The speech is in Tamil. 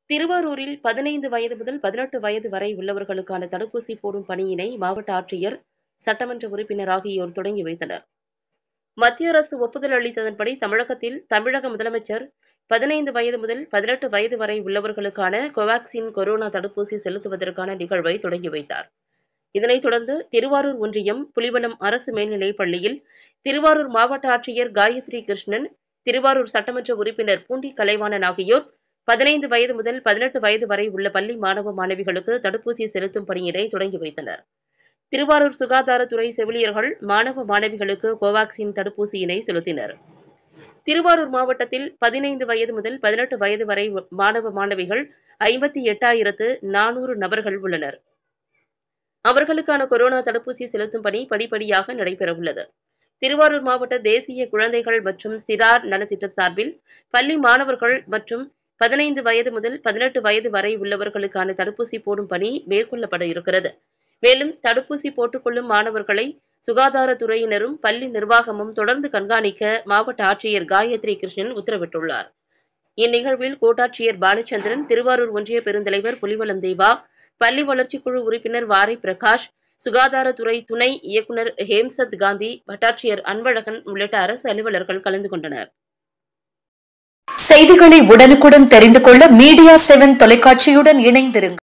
திருவாரூரில் பதினைந்து வயது முதல் பதினெட்டு வயது வரை உள்ளவர்களுக்கான தடுப்பூசி போடும் பணியினை மாவட்ட ஆட்சியர் சட்டமன்ற உறுப்பினர் ஆகியோர் தொடங்கி வைத்தனர் மத்திய அரசு ஒப்புதல் அளித்ததன்படி தமிழகத்தில் தமிழக முதலமைச்சர் பதினைந்து வயது முதல் பதினெட்டு வயது வரை உள்ளவர்களுக்கான கோவாக்சின் கொரோனா தடுப்பூசி செலுத்துவதற்கான நிகழ்வை தொடங்கி வைத்தார் இதனைத் தொடர்ந்து திருவாரூர் ஒன்றியம் புலிவனம் அரசு மேல்நிலைப் பள்ளியில் திருவாரூர் மாவட்ட ஆட்சியர் காயத்ரி கிருஷ்ணன் திருவாரூர் சட்டமன்ற உறுப்பினர் பூண்டி கலைவாணன் ஆகியோர் பதினைந்து வயது முதல் பதினெட்டு வயது வரை உள்ள பள்ளி மாணவ மாணவிகளுக்கு தடுப்பூசி செலுத்தும் பணியினை தொடங்கி வைத்தனர் திருவாரூர் சுகாதாரத்துறை செவிலியர்கள் மாணவ மாணவிகளுக்கு கோவாக்சின் தடுப்பூசியினை செலுத்தினர் திருவாரூர் மாவட்டத்தில் பதினைந்து வயது முதல் பதினெட்டு வயது வரை மாணவ மாணவிகள் ஐம்பத்தி எட்டாயிரத்து நானூறு நபர்கள் உள்ளனர் அவர்களுக்கான கொரோனா தடுப்பூசி செலுத்தும் பணி படிப்படியாக நடைபெறவுள்ளது திருவாரூர் மாவட்ட தேசிய குழந்தைகள் மற்றும் சிறார் நலத்திட்டம் சார்பில் பள்ளி மாணவர்கள் மற்றும் பதினைந்து வயது முதல் பதினெட்டு வயது வரை உள்ளவர்களுக்கான தடுப்பூசி போடும் பணி மேற்கொள்ளப்பட இருக்கிறது மேலும் தடுப்பூசி போட்டுக்கொள்ளும் மாணவர்களை சுகாதாரத்துறையினரும் பள்ளி நிர்வாகமும் தொடர்ந்து கண்காணிக்க மாவட்ட ஆட்சியர் காயத்ரி கிருஷ்ணன் உத்தரவிட்டுள்ளார் இந்நிகழ்வில் கோட்டாட்சியர் பாலச்சந்திரன் திருவாரூர் ஒன்றிய பெருந்தலைவர் புலிவலம் தேவா பள்ளி வளர்ச்சிக்குழு உறுப்பினர் வாரை பிரகாஷ் சுகாதாரத்துறை துணை இயக்குநர் ஹேம்சத் காந்தி வட்டாட்சியர் அன்பழகன் உள்ளிட்ட அரசு அலுவலர்கள் கலந்து கொண்டனர் செய்திகளை உடனுக்குடன் தெரிந்து கொள்ள மீடியா செவன் தொலைக்காட்சியுடன் இணைந்திருங்கள்